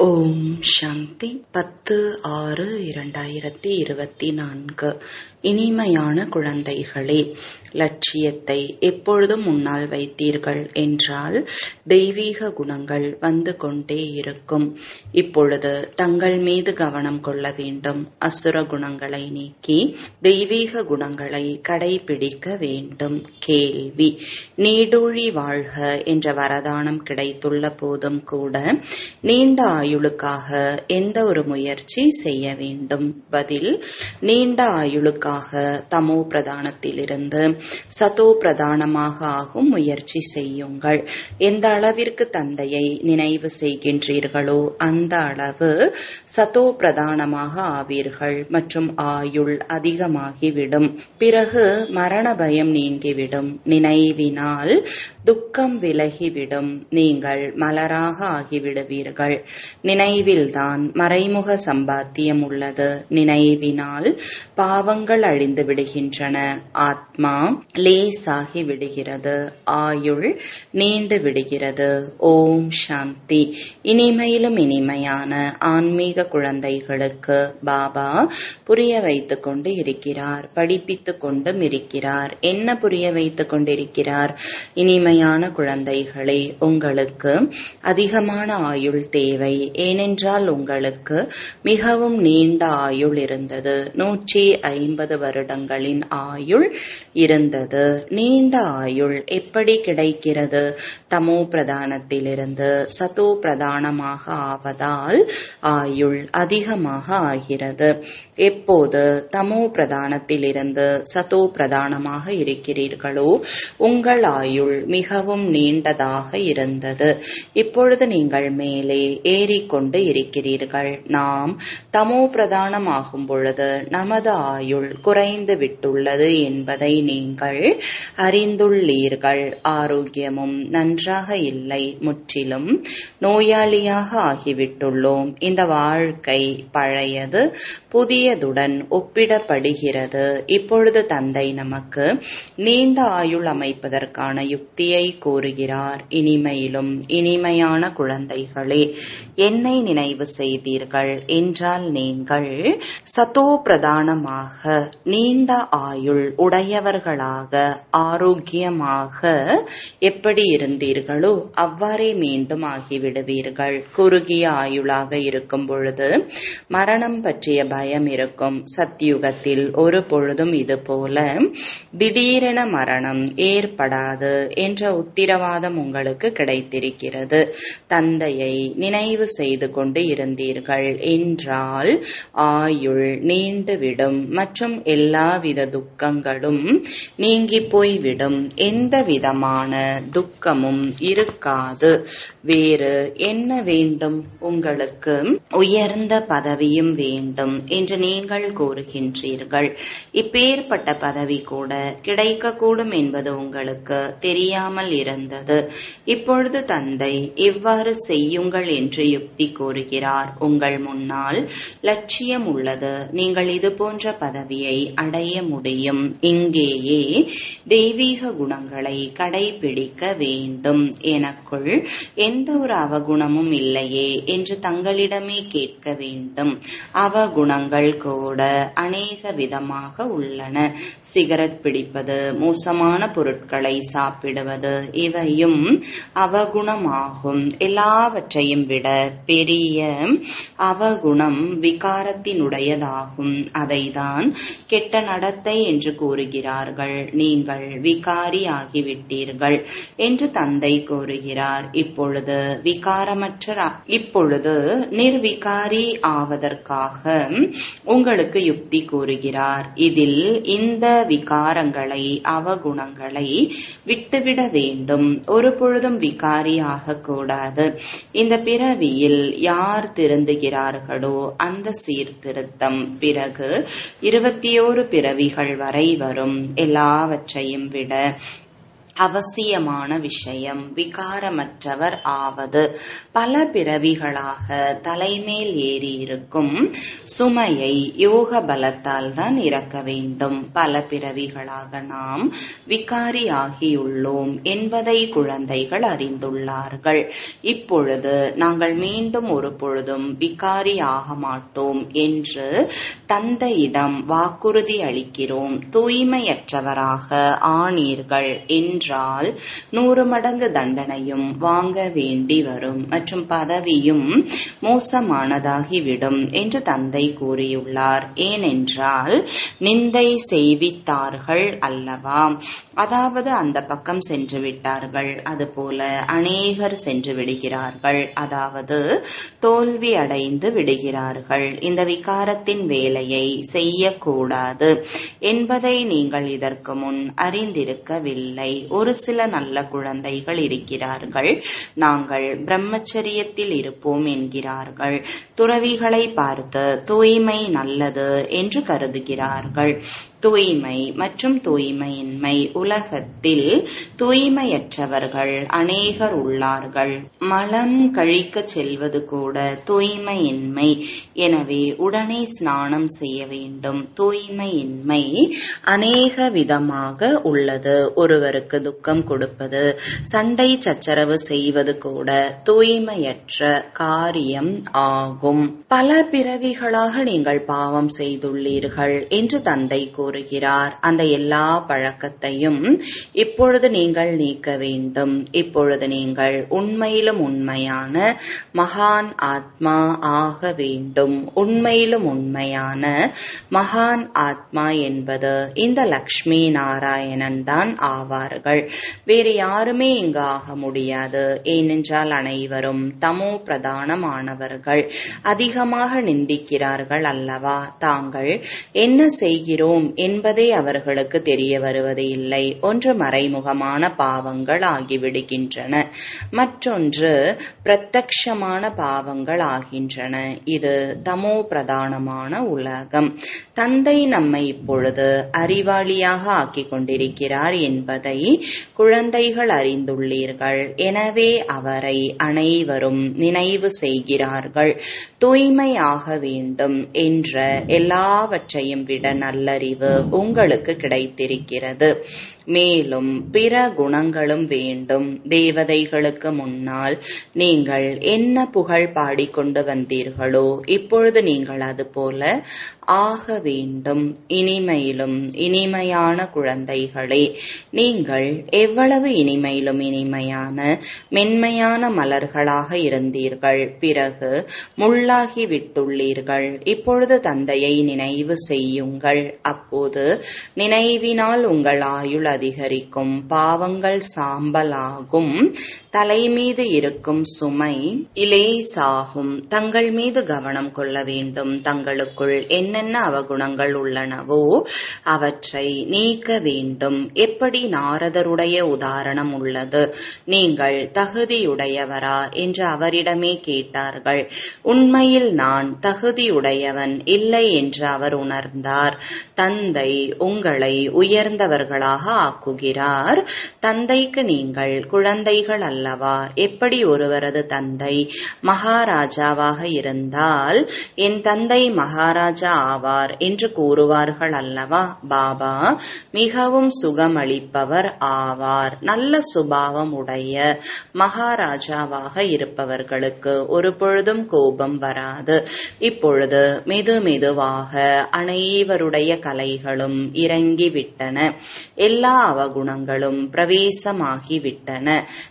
ஓம் சாந்தி பத்து ஆறு இரண்டாயிரத்தி இருபத்தி நான்கு இனிமையான குழந்தைகளே லட்சியத்தை எப்பொழுதும் முன்னால் வைத்தீர்கள் என்றால் தெய்வீக குணங்கள் வந்து கொண்டே இருக்கும் இப்பொழுது தங்கள் மீது கவனம் கொள்ள வேண்டும் அசுர குணங்களை நீக்கி தெய்வீக குணங்களை கடைபிடிக்க வேண்டும் கேள்வி நீடூழி வாழ்க என்ற வரதானம் கிடைத்துள்ள போதும் கூட நீண்ட ஆயுளுக்காக எந்த ஒரு முயற்சி செய்ய வேண்டும் பதில் நீண்ட ஆயுளுக்காக தமோ பிரதானத்திலிருந்து சதோ பிரதானமாக ஆகும் முயற்சி செய்யுங்கள் எந்த அளவிற்கு தந்தையை நினைவு செய்கின்றீர்களோ அந்த அளவு சதோ பிரதானமாக ஆவீர்கள் மற்றும் ஆயுள் அதிகமாகிவிடும் பிறகு மரண பயம் நீங்கிவிடும் நினைவினால் துக்கம் விலகிவிடும் நீங்கள் மலராக ஆகிவிடுவீர்கள் நினைவில்தான் மறைமுக சம்பாத்தியம் உள்ளது நினைவினால் பாவங்கள் அழிந்து விடுகின்றன ஆத்மா லேசாகி விடுகிறது ஆயுள் நீண்டு விடுகிறது ஓம் சாந்தி இனிமையிலும் இனிமையான ஆன்மீக குழந்தைகளுக்கு பாபா புரிய வைத்துக் கொண்டு இருக்கிறார் படிப்பித்துக் கொண்டும் இருக்கிறார் என்ன புரிய வைத்துக் கொண்டிருக்கிறார் இனிமையான குழந்தைகளே உங்களுக்கு அதிகமான ஆயுள் தேவை ஏனென்றால் உங்களுக்கு மிகவும் நீண்ட ஆயுள் இருந்தது நூற்றி ஐம்பது வருடங்களின் ஆயுள் இருந்தது நீண்ட ஆயுள் எப்படி கிடைக்கிறது தமோ பிரதானத்திலிருந்து சதோ பிரதானமாக ஆவதால் ஆயுள் அதிகமாக ஆகிறது எப்போது தமோ பிரதானத்திலிருந்து சதோ பிரதானமாக இருக்கிறீர்களோ உங்கள் ஆயுள் மிகவும் நீண்டதாக இருந்தது இப்பொழுது நீங்கள் மேலே ஏறிக்கொண்டு இருக்கிறீர்கள் நாம் தமோ பிரதானமாகும் பொழுது நமது ஆயுள் குறைந்து விட்டுள்ளது என்பதை நீங்கள் அறிந்துள்ளீர்கள் ஆரோக்கியமும் நன்றாக இல்லை முற்றிலும் நோயாளியாக ஆகிவிட்டுள்ளோம் இந்த வாழ்க்கை பழையது புதியதுடன் ஒப்பிடப்படுகிறது இப்பொழுது தந்தை நமக்கு நீண்ட ஆயுள் அமைப்பதற்கான யுக்தியை கூறுகிறார் இனிமையிலும் இனிமையான குழந்தைகளே என்னை நினைவு செய்தீர்கள் என்றால் நீங்கள் சதோ பிரதானமாக நீண்ட ஆயுள் உடையவர்களாக ஆரோக்கியமாக எப்படி இருந்தீர்களோ அவ்வாறே மீண்டும் ஆகிவிடுவீர்கள் குறுகிய ஆயுளாக இருக்கும் பொழுது மரணம் பற்றிய பயம் இருக்கும் சத்தியுகத்தில் ஒரு பொழுதும் இது போல திடீரென மரணம் ஏற்படாது என்ற உத்திரவாதம் உங்களுக்கு கிடைத்திருக்கிறது தந்தையை நினைவு செய்து கொண்டு இருந்தீர்கள் என்றால் ஆயுள் நீண்டுவிடும் மற்றும் எல்லாவித துக்கங்களும் நீங்கி போய்விடும் எந்த விதமான துக்கமும் இருக்காது வேறு என்ன வேண்டும் உங்களுக்கு உயர்ந்த பதவியும் வேண்டும் என்று நீங்கள் கூறுகின்றீர்கள் இப்பேற்பட்ட பதவி கூட கிடைக்கக்கூடும் என்பது உங்களுக்கு தெரியாமல் இருந்தது இப்பொழுது தந்தை இவ்வாறு செய்யுங்கள் என்று யுக்தி கூறுகிறார் உங்கள் முன்னால் லட்சியம் உள்ளது நீங்கள் இது போன்ற பதவியை அடைய முடியும் இங்கேயே தெய்வீக குணங்களை கடைபிடிக்க வேண்டும் எனக்குள் எந்த ஒரு அவகுணமும் இல்லையே என்று தங்களிடமே கேட்க வேண்டும் அவகுணங்கள் கூட அநேக விதமாக உள்ளன சிகரெட் பிடிப்பது மோசமான பொருட்களை சாப்பிடுவது இவையும் அவகுணமாகும் எல்லாவற்றையும் விட பெரிய அவகுணம் விகாரத்தினுடையதாகும் அதைதான் கெட்ட நடத்தை என்று கூறுகிறார்கள் நீங்கள் விகாரி ஆகிவிட்டீர்கள் என்று தந்தை கூறுகிறார் இப்பொழுது விகாரமற்ற இப்பொழுது நிர்விகாரி ஆவதற்காக உங்களுக்கு யுக்தி கூறுகிறார் இதில் இந்த விகாரங்களை அவகுணங்களை விட்டுவிட வேண்டும் ஒரு பொழுதும் விகாரி ஆகக்கூடாது இந்த பிறவியில் யார் திருந்துகிறார்களோ அந்த சீர்திருத்தம் பிறகு இருபத்தி ஓரு பிறவிகள் வரை வரும் எல்லாவற்றையும் விட அவசியமான விஷயம் விகாரமற்றவர் ஆவது பல பிறவிகளாக தலைமேல் ஏறி இருக்கும் சுமையை யோக பலத்தால் தான் இறக்க வேண்டும் பல பிறவிகளாக நாம் விகாரி ஆகியுள்ளோம் என்பதை குழந்தைகள் அறிந்துள்ளார்கள் இப்பொழுது நாங்கள் மீண்டும் ஒரு பொழுதும் விகாரி ஆக மாட்டோம் என்று தந்தையிடம் வாக்குறுதி அளிக்கிறோம் தூய்மையற்றவராக ஆனீர்கள் என்றால் நூறு மடங்கு தண்டனையும் வாங்க வேண்டி வரும் மற்றும் பதவியும் மோசமானதாகிவிடும் என்று தந்தை கூறியுள்ளார் ஏனென்றால் நிந்தை செய்வித்தார்கள் அல்லவா அதாவது அந்த பக்கம் சென்று விட்டார்கள் அதுபோல அநேகர் சென்று விடுகிறார்கள் அதாவது தோல்வி அடைந்து விடுகிறார்கள் இந்த விகாரத்தின் வேலையை செய்யக்கூடாது என்பதை நீங்கள் இதற்கு முன் அறிந்திருக்கவில்லை ஒரு சில நல்ல குழந்தைகள் இருக்கிறார்கள் நாங்கள் பிரம்மச்சரியத்தில் இருப்போம் என்கிறார்கள் துறவிகளை பார்த்து தூய்மை நல்லது என்று கருதுகிறார்கள் தூய்மை மற்றும் தூய்மையின்மை உலகத்தில் தூய்மையற்றவர்கள் அநேகர் உள்ளார்கள் மலம் கழிக்க செல்வது கூட தூய்மையின்மை எனவே உடனே ஸ்நானம் செய்ய வேண்டும் தூய்மையின்மை அநேக விதமாக உள்ளது ஒருவருக்கு துக்கம் கொடுப்பது சண்டை சச்சரவு செய்வது கூட தூய்மையற்ற காரியம் ஆகும் பல பிறவிகளாக நீங்கள் பாவம் செய்துள்ளீர்கள் என்று தந்தை கூறுகிறார் அந்த எல்லா பழக்கத்தையும் இப்பொழுது நீங்கள் நீக்க வேண்டும் இப்பொழுது நீங்கள் உண்மையிலும் உண்மையான மகான் ஆத்மா ஆக வேண்டும் உண்மையிலும் உண்மையான மகான் ஆத்மா என்பது இந்த லக்ஷ்மி நாராயணன் தான் ஆவார்கள் வேறு யாருமே இங்கு ஆக முடியாது ஏனென்றால் அனைவரும் தமோ பிரதானமானவர்கள் அதிகமாக நிந்திக்கிறார்கள் அல்லவா தாங்கள் என்ன செய்கிறோம் என்பதே அவர்களுக்கு தெரிய வருவது இல்லை ஒன்று மறைமுகமான பாவங்கள் ஆகிவிடுகின்றன மற்றொன்று பிரத்யக்ஷமான பாவங்கள் ஆகின்றன இது தமோ பிரதானமான உலகம் தந்தை நம்மை இப்பொழுது அறிவாளியாக ஆக்கிக் கொண்டிருக்கிறார் என்பதை குழந்தைகள் அறிந்துள்ளீர்கள் எனவே அவரை அனைவரும் நினைவு செய்கிறார்கள் தூய்மையாக வேண்டும் என்ற எல்லாவற்றையும் விட நல்லறிவு உங்களுக்கு கிடைத்திருக்கிறது மேலும் பிற குணங்களும் வேண்டும் தேவதைகளுக்கு முன்னால் நீங்கள் என்ன புகழ் பாடிக்கொண்டு வந்தீர்களோ இப்பொழுது நீங்கள் அதுபோல ஆக வேண்டும் இனிமையிலும் இனிமையான குழந்தைகளே நீங்கள் எவ்வளவு இனிமையிலும் இனிமையான மென்மையான மலர்களாக இருந்தீர்கள் பிறகு முள்ளாகி விட்டுள்ளீர்கள் இப்பொழுது தந்தையை நினைவு செய்யுங்கள் அப்போது நினைவினால் உங்கள் ஆயுள் அதிகரிக்கும் பாவங்கள் சாம்பலாகும் தலை மீது இருக்கும் சுமை இலேசாகும் தங்கள் மீது கவனம் கொள்ள வேண்டும் தங்களுக்குள் என்னென்ன அவகுணங்கள் உள்ளனவோ அவற்றை நீக்க வேண்டும் எப்படி நாரதருடைய உதாரணம் உள்ளது நீங்கள் தகுதியுடையவரா என்று அவரிடமே கேட்டார்கள் உண்மையில் நான் தகுதியுடையவன் இல்லை என்று அவர் உணர்ந்தார் தந்தை உங்களை உயர்ந்தவர்களாக ஆக்குகிறார் தந்தைக்கு நீங்கள் குழந்தைகள் அல்லவா எப்படி ஒருவரது தந்தை மகாராஜாவாக இருந்தால் என் தந்தை மகாராஜா ஆவார் என்று கூறுவார்கள் அல்லவா பாபா மிகவும் சுகமளிப்பவர் ஆவார் நல்ல சுபாவம் உடைய மகாராஜாவாக இருப்பவர்களுக்கு ஒரு பொழுதும் கோபம் வராது இப்பொழுது மெது மெதுவாக அனைவருடைய கலைகளும் இறங்கிவிட்டன எல்லா அவகுணங்களும் பிரவேசமாகிவிட்டன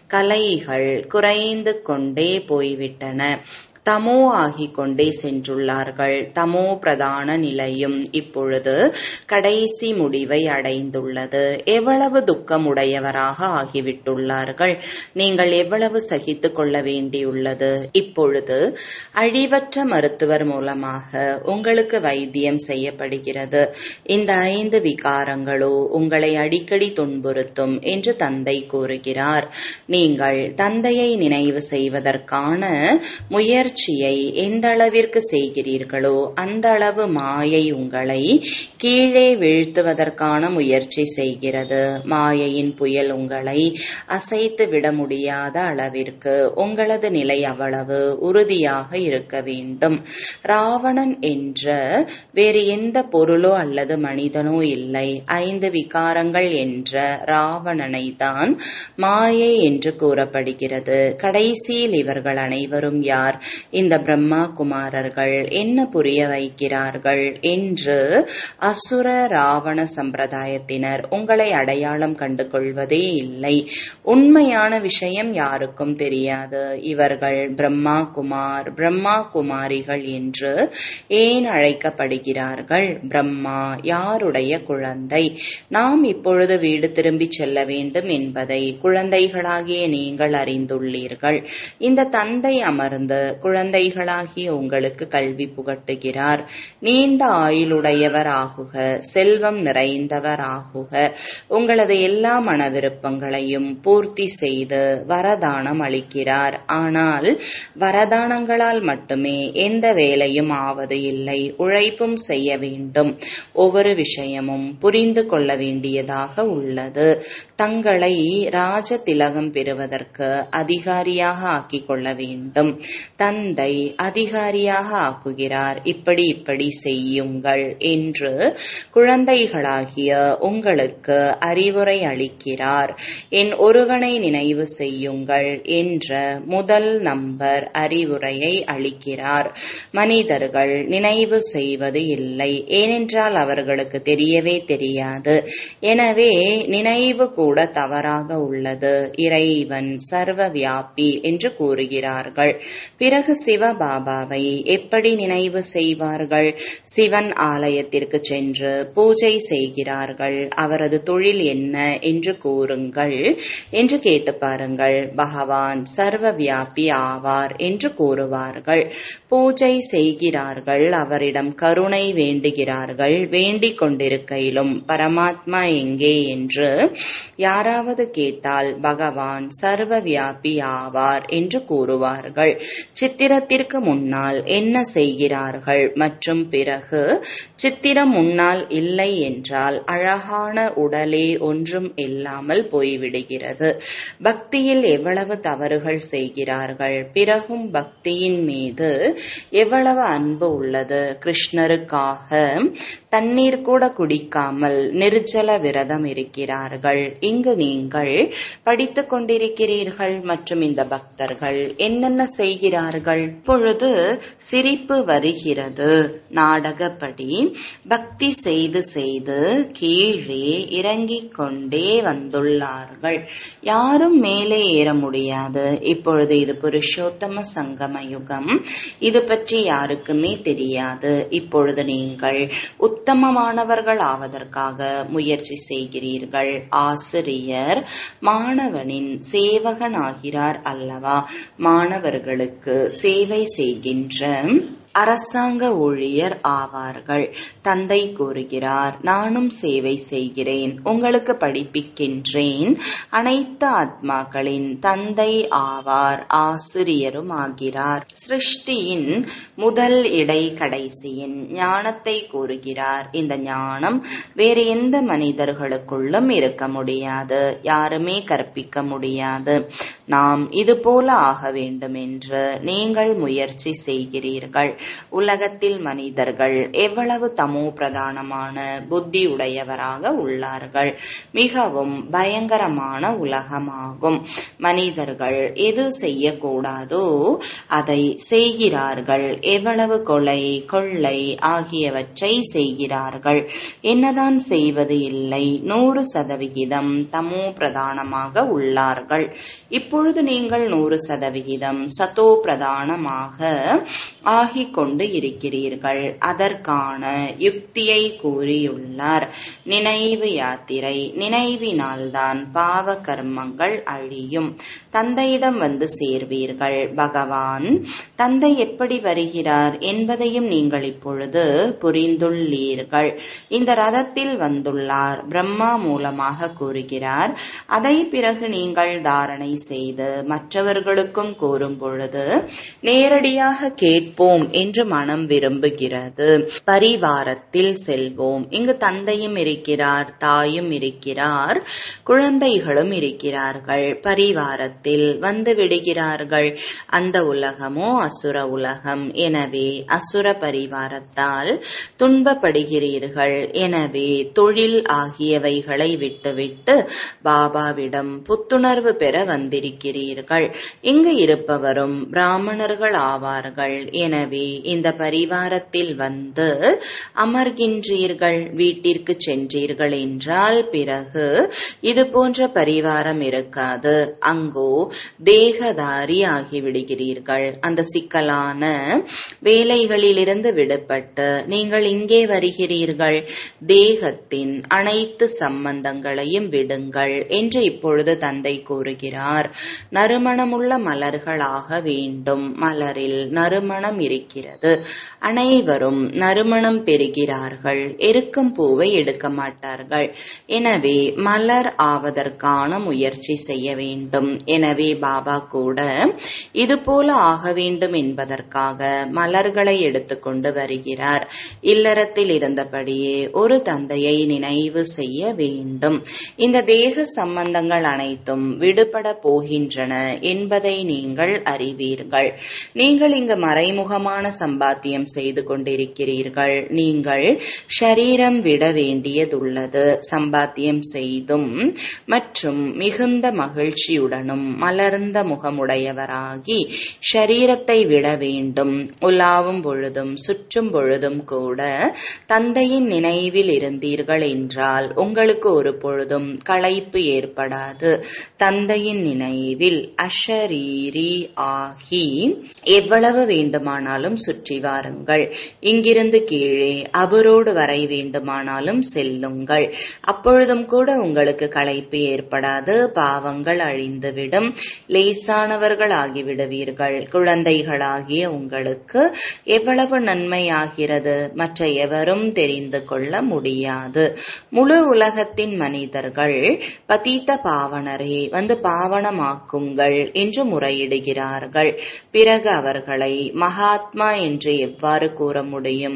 கலைகள் குறைந்து கொண்டே போய்விட்டன தமோ ஆகிக் கொண்டே சென்றுள்ளார்கள் தமோ பிரதான நிலையும் இப்பொழுது கடைசி முடிவை அடைந்துள்ளது எவ்வளவு துக்கமுடையவராக ஆகிவிட்டுள்ளார்கள் நீங்கள் எவ்வளவு சகித்துக் கொள்ள வேண்டியுள்ளது இப்பொழுது அழிவற்ற மருத்துவர் மூலமாக உங்களுக்கு வைத்தியம் செய்யப்படுகிறது இந்த ஐந்து விகாரங்களோ உங்களை அடிக்கடி துன்புறுத்தும் என்று தந்தை கூறுகிறார் நீங்கள் தந்தையை நினைவு செய்வதற்கான முயற்சி முயற்சியை எந்த அளவிற்கு செய்கிறீர்களோ அந்த அளவு மாயை உங்களை கீழே வீழ்த்துவதற்கான முயற்சி செய்கிறது மாயையின் புயல் உங்களை அசைத்து விட முடியாத அளவிற்கு உங்களது நிலை அவ்வளவு உறுதியாக இருக்க வேண்டும் ராவணன் என்ற வேறு எந்த பொருளோ அல்லது மனிதனோ இல்லை ஐந்து விகாரங்கள் என்ற ராவணனை தான் மாயை என்று கூறப்படுகிறது கடைசியில் இவர்கள் அனைவரும் யார் இந்த பிரம்மா குமாரர்கள் என்ன புரிய வைக்கிறார்கள் என்று அசுர ராவண சம்பிரதாயத்தினர் உங்களை அடையாளம் கண்டு கொள்வதே இல்லை உண்மையான விஷயம் யாருக்கும் தெரியாது இவர்கள் பிரம்மா குமார் பிரம்மா குமாரிகள் என்று ஏன் அழைக்கப்படுகிறார்கள் பிரம்மா யாருடைய குழந்தை நாம் இப்பொழுது வீடு திரும்பி செல்ல வேண்டும் என்பதை குழந்தைகளாகிய நீங்கள் அறிந்துள்ளீர்கள் இந்த தந்தை அமர்ந்து குழந்தைகளாகிய உங்களுக்கு கல்வி புகட்டுகிறார் நீண்ட ஆயுளுடையவர் ஆகுக செல்வம் நிறைந்தவர் ஆகுக உங்களது எல்லா மன விருப்பங்களையும் பூர்த்தி செய்து வரதானம் அளிக்கிறார் ஆனால் வரதானங்களால் மட்டுமே எந்த வேலையும் ஆவது இல்லை உழைப்பும் செய்ய வேண்டும் ஒவ்வொரு விஷயமும் புரிந்து கொள்ள வேண்டியதாக உள்ளது தங்களை ராஜ திலகம் பெறுவதற்கு அதிகாரியாக ஆக்கிக் கொள்ள வேண்டும் தந்தை அதிகாரியாக ஆக்குகிறார் இப்படி இப்படி செய்யுங்கள் என்று குழந்தைகளாகிய உங்களுக்கு அறிவுரை அளிக்கிறார் என் ஒருவனை நினைவு செய்யுங்கள் என்ற முதல் நம்பர் அறிவுரையை அளிக்கிறார் மனிதர்கள் நினைவு செய்வது இல்லை ஏனென்றால் அவர்களுக்கு தெரியவே தெரியாது எனவே நினைவு கூட தவறாக உள்ளது இறைவன் சர்வ வியாபி என்று கூறுகிறார்கள் பிறகு சிவபாபாவை எப்படி நினைவு செய்வார்கள் சிவன் ஆலயத்திற்கு சென்று பூஜை செய்கிறார்கள் அவரது தொழில் என்ன என்று கூறுங்கள் என்று கேட்டு பாருங்கள் பகவான் சர்வ வியாபி ஆவார் என்று கூறுவார்கள் பூஜை செய்கிறார்கள் அவரிடம் கருணை வேண்டுகிறார்கள் வேண்டிக் கொண்டிருக்கையிலும் பரமாத்மா எங்கே என்று யாராவது கேட்டால் பகவான் சர்வ வியாபி ஆவார் என்று கூறுவார்கள் சித்திரத்திற்கு முன்னால் என்ன செய்கிறார்கள் மற்றும் பிறகு சித்திரம் முன்னால் இல்லை என்றால் அழகான உடலே ஒன்றும் இல்லாமல் போய்விடுகிறது பக்தியில் எவ்வளவு தவறுகள் செய்கிறார்கள் பிறகும் பக்தியின் மீது எவ்வளவு அன்பு உள்ளது கிருஷ்ணருக்காக தண்ணீர் கூட குடிக்காமல் நிர்ஜல விரதம் இருக்கிறார்கள் இங்கு நீங்கள் படித்துக் கொண்டிருக்கிறீர்கள் மற்றும் இந்த பக்தர்கள் என்னென்ன செய்கிறார்கள் பொழுது சிரிப்பு வருகிறது நாடகப்படி பக்தி செய்து செய்து கீழே இறங்கிக் கொண்டே வந்துள்ளார்கள் யாரும் மேலே ஏற முடியாது இப்பொழுது இது புருஷோத்தம சங்கம யுகம் இது பற்றி யாருக்குமே தெரியாது இப்பொழுது நீங்கள் உத்தமமானவர்கள் ஆவதற்காக முயற்சி செய்கிறீர்கள் ஆசிரியர் மாணவனின் சேவகன் ஆகிறார் அல்லவா மாணவர்களுக்கு சேவை செய்கின்ற அரசாங்க ஊழியர் ஆவார்கள் தந்தை கூறுகிறார் நானும் சேவை செய்கிறேன் உங்களுக்கு படிப்பிக்கின்றேன் அனைத்து ஆத்மாக்களின் தந்தை ஆவார் ஆசிரியரும் ஆகிறார் சிருஷ்டியின் முதல் இடை கடைசியின் ஞானத்தை கூறுகிறார் இந்த ஞானம் வேறு எந்த மனிதர்களுக்குள்ளும் இருக்க முடியாது யாருமே கற்பிக்க முடியாது நாம் இது போல ஆக வேண்டும் என்று நீங்கள் முயற்சி செய்கிறீர்கள் உலகத்தில் மனிதர்கள் எவ்வளவு தமோ பிரதானமான புத்தி உடையவராக உள்ளார்கள் மிகவும் பயங்கரமான உலகமாகும் மனிதர்கள் எது செய்யக்கூடாதோ அதை செய்கிறார்கள் எவ்வளவு கொலை கொள்ளை ஆகியவற்றை செய்கிறார்கள் என்னதான் செய்வது இல்லை நூறு சதவிகிதம் தமோ பிரதானமாக உள்ளார்கள் இப்பொழுது நீங்கள் நூறு சதவிகிதம் சதோ பிரதானமாக ஆகிக் கொண்டு இருக்கிறீர்கள் அதற்கான யுக்தியை கூறியுள்ளார் நினைவு யாத்திரை நினைவினால்தான் பாவ கர்மங்கள் அழியும் தந்தையிடம் வந்து சேர்வீர்கள் பகவான் தந்தை எப்படி வருகிறார் என்பதையும் நீங்கள் இப்பொழுது புரிந்துள்ளீர்கள் இந்த ரதத்தில் வந்துள்ளார் பிரம்மா மூலமாக கூறுகிறார் அதை பிறகு நீங்கள் தாரணை செய்து மற்றவர்களுக்கும் கூறும் பொழுது நேரடியாக கேட்போம் என்று மனம் விரும்புகிறது பரிவாரத்தில் செல்வோம் இங்கு தந்தையும் இருக்கிறார் தாயும் இருக்கிறார் குழந்தைகளும் இருக்கிறார்கள் பரிவாரத்தில் வந்து விடுகிறார்கள் அந்த உலகமோ அசுர உலகம் எனவே அசுர பரிவாரத்தால் துன்பப்படுகிறீர்கள் எனவே தொழில் ஆகியவைகளை விட்டுவிட்டு பாபாவிடம் புத்துணர்வு பெற வந்திருக்கிறீர்கள் இங்கு இருப்பவரும் பிராமணர்கள் ஆவார்கள் எனவே இந்த பரிவாரத்தில் வந்து அமர்கின்றீர்கள் வீட்டிற்கு சென்றீர்கள் என்றால் பிறகு இது போன்ற பரிவாரம் இருக்காது அங்கோ தேகதாரி ஆகிவிடுகிறீர்கள் அந்த சிக்கலான வேலைகளிலிருந்து விடுபட்டு நீங்கள் இங்கே வருகிறீர்கள் தேகத்தின் அனைத்து சம்பந்தங்களையும் விடுங்கள் என்று இப்பொழுது தந்தை கூறுகிறார் நறுமணமுள்ள மலர்களாக வேண்டும் மலரில் நறுமணம் இருக்கிறது அனைவரும் நறுமணம் பெறுகிறார்கள் எருக்கும் பூவை எடுக்க மாட்டார்கள் எனவே மலர் ஆவதற்கான முயற்சி செய்ய வேண்டும் எனவே பாபா கூட இது போல ஆக வேண்டும் என்பதற்காக மலர்களை எடுத்துக்கொண்டு வருகிறார் இல்லறத்தில் இருந்தபடியே ஒரு தந்தையை நினைவு செய்ய வேண்டும் இந்த தேக சம்பந்தங்கள் அனைத்தும் விடுபட போகின்றன என்பதை நீங்கள் அறிவீர்கள் நீங்கள் இங்கு மறைமுகமான சம்பாத்தியம் செய்து கொண்டிருக்கிறீர்கள் நீங்கள் ஷரீரம் விட வேண்டியதுள்ளது சம்பாத்தியம் செய்தும் மற்றும் மிகுந்த மகிழ்ச்சியுடனும் மலர்ந்த முகமுடையவராகி ஷரீரத்தை விட வேண்டும் உலாவும் பொழுதும் சுற்றும் பொழுதும் கூட தந்தையின் நினைவில் இருந்தீர்கள் என்றால் உங்களுக்கு ஒரு பொழுதும் களைப்பு ஏற்படாது தந்தையின் நினைவில் அஷரீரி ஆகி எவ்வளவு வேண்டுமானாலும் சுற்றி வாருங்கள் இங்கிருந்து கீழே அவரோடு வரை வேண்டுமானாலும் செல்லுங்கள் அப்பொழுதும் கூட உங்களுக்கு களைப்பு ஏற்படாது பாவங்கள் அழிந்துவிடும் லேசானவர்கள் ஆகிவிடுவீர்கள் குழந்தைகளாகிய உங்களுக்கு எவ்வளவு நன்மையாகிறது மற்ற எவரும் தெரிந்து கொள்ள முடியாது முழு உலகத்தின் மனிதர்கள் பதீத்த பாவனரே வந்து பாவனமாக்குங்கள் என்று முறையிடுகிறார்கள் பிறகு அவர்களை மகாத்மா என்று எவ்வாறு கூற முடியும்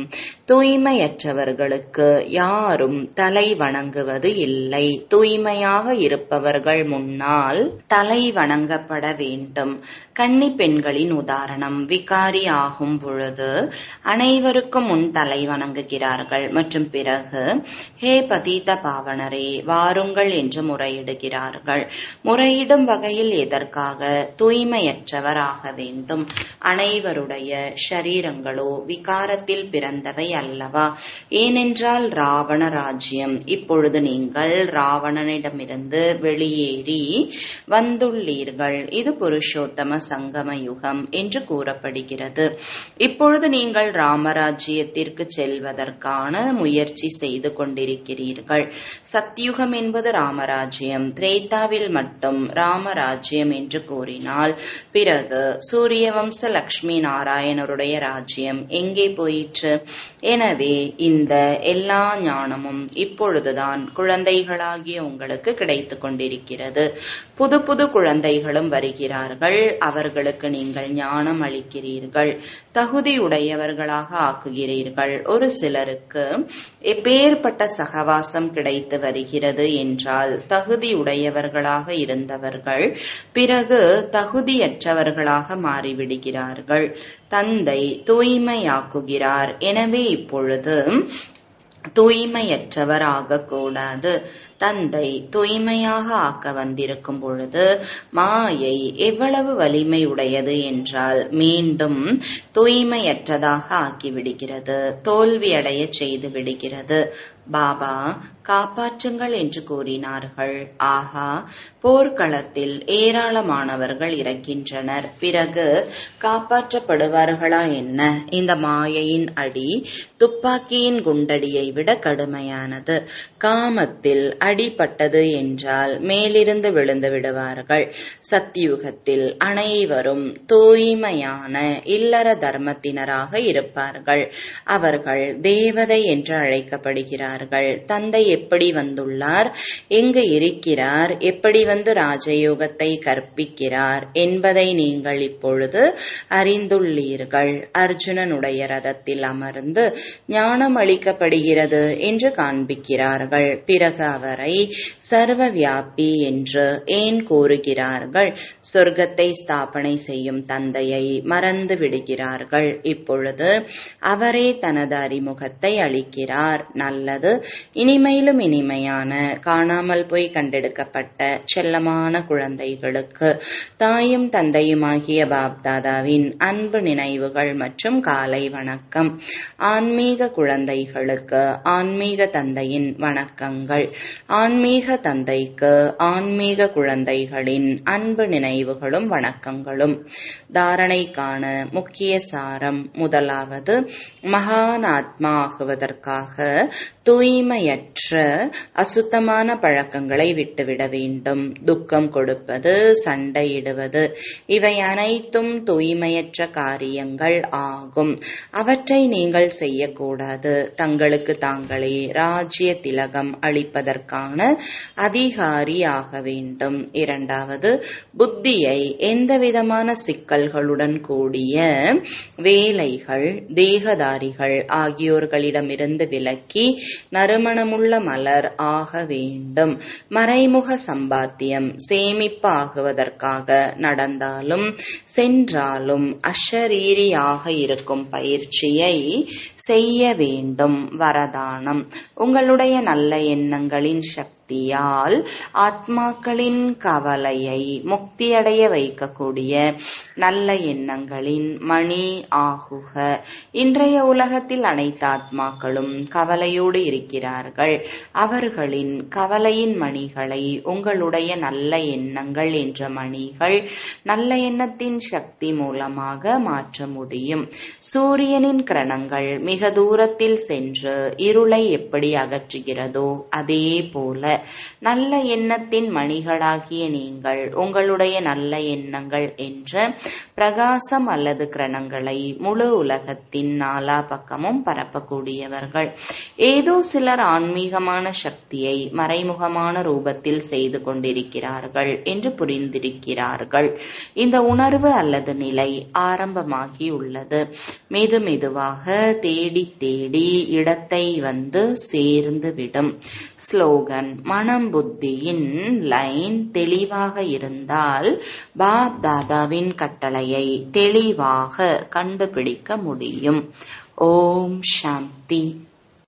தூய்மையற்றவர்களுக்கு யாரும் தலை வணங்குவது இல்லை தூய்மையாக இருப்பவர்கள் முன்னால் தலை வணங்கப்பட வேண்டும் கன்னி பெண்களின் உதாரணம் விகாரி ஆகும் பொழுது அனைவருக்கும் முன் தலை வணங்குகிறார்கள் மற்றும் பிறகு ஹே பதீத பாவனரே வாருங்கள் என்று முறையிடுகிறார்கள் முறையிடும் வகையில் எதற்காக தூய்மையற்றவராக வேண்டும் அனைவருடைய ஷரீரங்களோ விகாரத்தில் பிறந்தவை அல்லவா ஏனென்றால் ராவண ராஜ்யம் இப்பொழுது நீங்கள் ராவணனிடமிருந்து வெளியேறி வந்துள்ளீர்கள் இது புருஷோத்தம சங்கம யுகம் என்று கூறப்படுகிறது இப்பொழுது நீங்கள் ராமராஜ்யத்திற்கு செல்வதற்கான முயற்சி செய்து கொண்டிருக்கிறீர்கள் சத்யுகம் என்பது ராமராஜ்யம் திரேதாவில் மட்டும் ராமராஜ்யம் என்று கூறினால் பிறகு சூரியவம்ச லட்சுமி நாராயணருடைய ராஜ்யம் எங்கே போயிற்று எனவே இந்த எல்லா ஞானமும் இப்பொழுதுதான் குழந்தைகளாகிய உங்களுக்கு கிடைத்துக் கொண்டிருக்கிறது புது புது குழந்தைகளும் வருகிறார்கள் அவர்களுக்கு நீங்கள் ஞானம் அளிக்கிறீர்கள் தகுதியுடையவர்களாக ஆக்குகிறீர்கள் ஒரு சிலருக்கு எப்பேற்பட்ட சகவாசம் கிடைத்து வருகிறது என்றால் தகுதியுடையவர்களாக இருந்தவர்கள் பிறகு தகுதியற்றவர்களாக மாறிவிடுகிறார்கள் தந்தை தூய்மையாக்குகிறார் எனவே இப்பொழுது தூய்மையற்றவர் ஆகக்கூடாது தந்தை தூய்மையாக ஆக்க வந்திருக்கும் பொழுது மாயை எவ்வளவு வலிமை உடையது என்றால் மீண்டும் தூய்மையற்றதாக ஆக்கிவிடுகிறது தோல்வியடைய செய்து விடுகிறது பாபா காப்பாற்றுங்கள் என்று கூறினார்கள் ஆஹா போர்க்களத்தில் ஏராளமானவர்கள் இறக்கின்றனர் பிறகு காப்பாற்றப்படுவார்களா என்ன இந்த மாயையின் அடி துப்பாக்கியின் குண்டடியை விட கடுமையானது காமத்தில் அடிபட்டது என்றால் மேலிருந்து விழுந்து விடுவார்கள் சத்தியுகத்தில் அனைவரும் தூய்மையான இல்லற தர்மத்தினராக இருப்பார்கள் அவர்கள் தேவதை என்று அழைக்கப்படுகிறார்கள் தந்தை எப்படி வந்துள்ளார் எங்கு இருக்கிறார் எப்படி வந்து ராஜயோகத்தை கற்பிக்கிறார் என்பதை நீங்கள் இப்பொழுது அறிந்துள்ளீர்கள் அர்ஜுனனுடைய ரதத்தில் அமர்ந்து ஞானம் அளிக்கப்படுகிறது என்று காண்பிக்கிறார்கள் பிறகு அவரை சர்வ வியாபி என்று ஏன் கூறுகிறார்கள் சொர்க்கத்தை ஸ்தாபனை செய்யும் தந்தையை மறந்து விடுகிறார்கள் இப்பொழுது அவரே தனது அறிமுகத்தை அளிக்கிறார் நல்லது இனிமையிலும் இனிமையான காணாமல் போய் கண்டெடுக்கப்பட்ட செல்லமான குழந்தைகளுக்கு தாயும் தந்தையுமாகிய பாப்தாதாவின் அன்பு நினைவுகள் மற்றும் காலை வணக்கம் ஆன்மீக குழந்தைகளுக்கு ஆன்மீக தந்தையின் வணக்கங்கள் ஆன்மீக தந்தைக்கு ஆன்மீக குழந்தைகளின் அன்பு நினைவுகளும் வணக்கங்களும் தாரணைக்கான முக்கிய சாரம் முதலாவது மகான் ஆத்மா ஆகுவதற்காக தூய்மையற்ற அசுத்தமான பழக்கங்களை விட்டுவிட வேண்டும் துக்கம் கொடுப்பது சண்டையிடுவது இவை அனைத்தும் தூய்மையற்ற காரியங்கள் ஆகும் அவற்றை நீங்கள் செய்யக்கூடாது தங்களுக்கு தாங்களே ராஜ்ய திலகம் அளிப்பதற்கான அதிகாரி ஆக வேண்டும் இரண்டாவது புத்தியை எந்தவிதமான சிக்கல்களுடன் கூடிய வேலைகள் தேகதாரிகள் ஆகியோர்களிடமிருந்து விலக்கி நறுமணமுள்ள மலர் ஆக வேண்டும் மறைமுக சம்பாத்தியம் சேமிப்பு ஆகுவதற்காக நடந்தாலும் சென்றாலும் அஷரீரியாக இருக்கும் பயிற்சியை செய்ய வேண்டும் வரதானம் உங்களுடைய நல்ல எண்ணங்களின் சக்தி சக்தியால் ஆத்மாக்களின் கவலையை முக்தியடைய வைக்கக்கூடிய நல்ல எண்ணங்களின் மணி ஆகுக இன்றைய உலகத்தில் அனைத்து ஆத்மாக்களும் கவலையோடு இருக்கிறார்கள் அவர்களின் கவலையின் மணிகளை உங்களுடைய நல்ல எண்ணங்கள் என்ற மணிகள் நல்ல எண்ணத்தின் சக்தி மூலமாக மாற்ற முடியும் சூரியனின் கிரணங்கள் மிக தூரத்தில் சென்று இருளை எப்படி அகற்றுகிறதோ அதே போல நல்ல எண்ணத்தின் மணிகளாகிய நீங்கள் உங்களுடைய நல்ல எண்ணங்கள் என்ற பிரகாசம் அல்லது கிரணங்களை முழு உலகத்தின் நாலா பக்கமும் பரப்பக்கூடியவர்கள் ஏதோ சிலர் ஆன்மீகமான சக்தியை மறைமுகமான ரூபத்தில் செய்து கொண்டிருக்கிறார்கள் என்று புரிந்திருக்கிறார்கள் இந்த உணர்வு அல்லது நிலை ஆரம்பமாகி உள்ளது மெது மெதுவாக தேடி தேடி இடத்தை வந்து சேர்ந்து விடும் ஸ்லோகன் மனம் புத்தியின் லைன் தெளிவாக இருந்தால் பாப் தாதாவின் கட்டளையை தெளிவாக கண்டுபிடிக்க முடியும் ஓம் சாந்தி